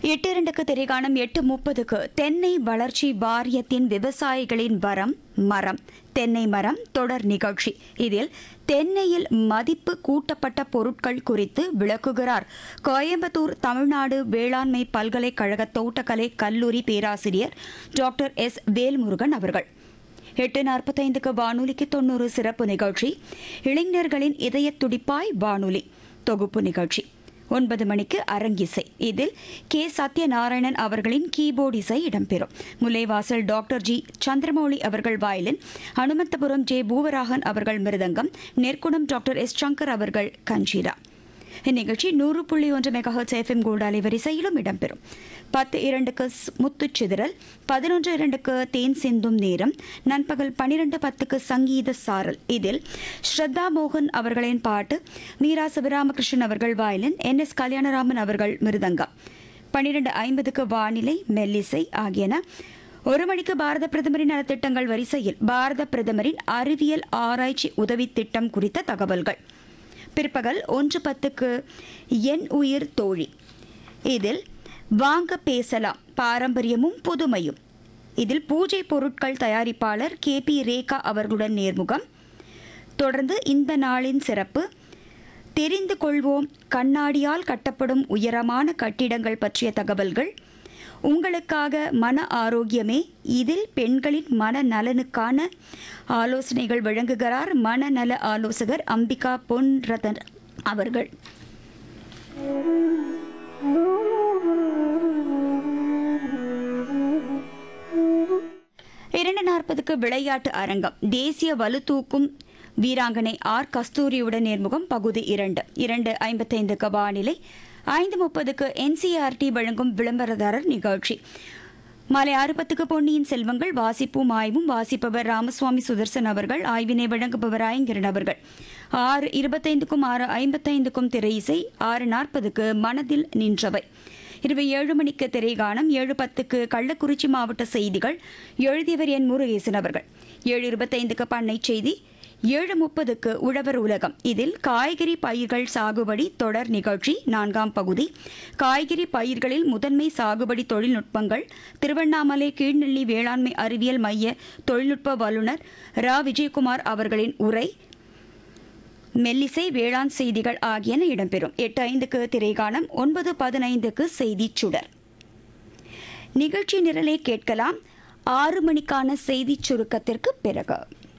எட்டு இரண்டுக்கு திரைகாணம் எட்டு முப்பதுக்கு தென்னை வளர்ச்சி வாரியத்தின் விவசாயிகளின் வரம் மரம் தென்னை மரம் தொடர் நிகழ்ச்சி இதில் தென்னையில் மதிப்பு கூட்டப்பட்ட பொருட்கள் குறித்து விளக்குகிறார் கோயம்புத்தூர் தமிழ்நாடு வேளாண்மை பல்கலைக்கழக தோட்டக்கலை கல்லூரி பேராசிரியர் டாக்டர் எஸ் வேல்முருகன் அவர்கள் எட்டு நாற்பத்தைந்துக்கு வானொலிக்கு தொண்ணூறு சிறப்பு நிகழ்ச்சி இளைஞர்களின் இதயத் துடிப்பாய் வானொலி தொகுப்பு நிகழ்ச்சி ஒன்பது மணிக்கு அரங்கிசை இதில் கே சத்யநாராயணன் அவர்களின் கீபோர்ட் இசை இடம்பெறும் முல்லைவாசல் டாக்டர் ஜி சந்திரமௌலி அவர்கள் வயலின் அனுமந்தபுரம் ஜே பூவராகன் அவர்கள் மிருதங்கம் நெற்குணம் டாக்டர் எஸ் சங்கர் அவர்கள் கஞ்சீரா இந்நிகழ்ச்சி நூறு புள்ளி ஒன்று மெகாஹர்ட்ஸ் எஃப்எம் கோல்ட் அலைவரிசையிலும் இடம்பெறும் பத்து இரண்டுக்கு ஸ்- முத்துச் சிதறல் பதினொன்று இரண்டுக்கு தேன் சிந்தும் நேரம் நண்பகல் பனிரெண்டு பத்துக்கு சங்கீத சாரல் இதில் ஸ்ரத்தா மோகன் அவர்களின் பாட்டு மீரா சிவராமகிருஷ்ணன் அவர்கள் வயலின் என் எஸ் கல்யாணராமன் அவர்கள் மிருதங்கம் பனிரெண்டு ஐம்பதுக்கு வானிலை மெல்லிசை ஆகியன ஒரு மணிக்கு பாரத பிரதமரின் நலத்திட்டங்கள் வரிசையில் பாரத பிரதமரின் அறிவியல் ஆராய்ச்சி உதவி திட்டம் குறித்த தகவல்கள் பிற்பகல் ஒன்று பத்துக்கு என் உயிர் தோழி இதில் வாங்க பேசலாம் பாரம்பரியமும் புதுமையும் இதில் பூஜை பொருட்கள் தயாரிப்பாளர் கே பி ரேகா அவர்களுடன் நேர்முகம் தொடர்ந்து இந்த நாளின் சிறப்பு தெரிந்து கொள்வோம் கண்ணாடியால் கட்டப்படும் உயரமான கட்டிடங்கள் பற்றிய தகவல்கள் உங்களுக்காக மன ஆரோக்கியமே இதில் பெண்களின் மன நலனுக்கான ஆலோசனைகள் வழங்குகிறார் மனநல ஆலோசகர் அம்பிகா பொன்ரதன் அவர்கள் இரண்டு நாற்பதுக்கு விளையாட்டு அரங்கம் தேசிய வலுதூக்கும் வீராங்கனை ஆர் கஸ்தூரியுடன் நேர்முகம் பகுதி இரண்டு இரண்டு ஐம்பத்தைந்துக்கு வானிலை ஐந்து முப்பதுக்கு என்சிஆர்டி வழங்கும் விளம்பரதாரர் நிகழ்ச்சி மாலை ஆறு பத்துக்கு பொன்னியின் செல்வங்கள் வாசிப்பும் ஆய்வும் வாசிப்பவர் ராமசுவாமி சுதர்சன் அவர்கள் ஆய்வினை வழங்குபவர் ஐங்கிரன் அவர்கள் ஆறு இருபத்தைந்துக்கும் ஆறு ஐம்பத்தைந்துக்கும் திரை இசை ஆறு நாற்பதுக்கு மனதில் நின்றவை இரவு ஏழு மணிக்கு திரைகாணம் ஏழு பத்துக்கு கள்ளக்குறிச்சி மாவட்ட செய்திகள் எழுதியவர் என் முருகேசன் அவர்கள் ஏழு இருபத்தைந்துக்கு பண்ணை செய்தி ஏழு முப்பதுக்கு உழவர் உலகம் இதில் காய்கறி பயிர்கள் சாகுபடி தொடர் நிகழ்ச்சி நான்காம் பகுதி காய்கறி பயிர்களில் முதன்மை சாகுபடி தொழில்நுட்பங்கள் திருவண்ணாமலை கீழ்நெல்லி வேளாண்மை அறிவியல் மைய தொழில்நுட்ப வல்லுநர் ரா விஜயகுமார் அவர்களின் உரை மெல்லிசை வேளாண் செய்திகள் ஆகியன இடம்பெறும் எட்டு ஐந்துக்கு திரைகாணம் ஒன்பது பதினைந்துக்கு செய்திச் சுடர் நிகழ்ச்சி நிரலை கேட்கலாம் ஆறு மணிக்கான செய்திச் சுருக்கத்திற்கு பிறகு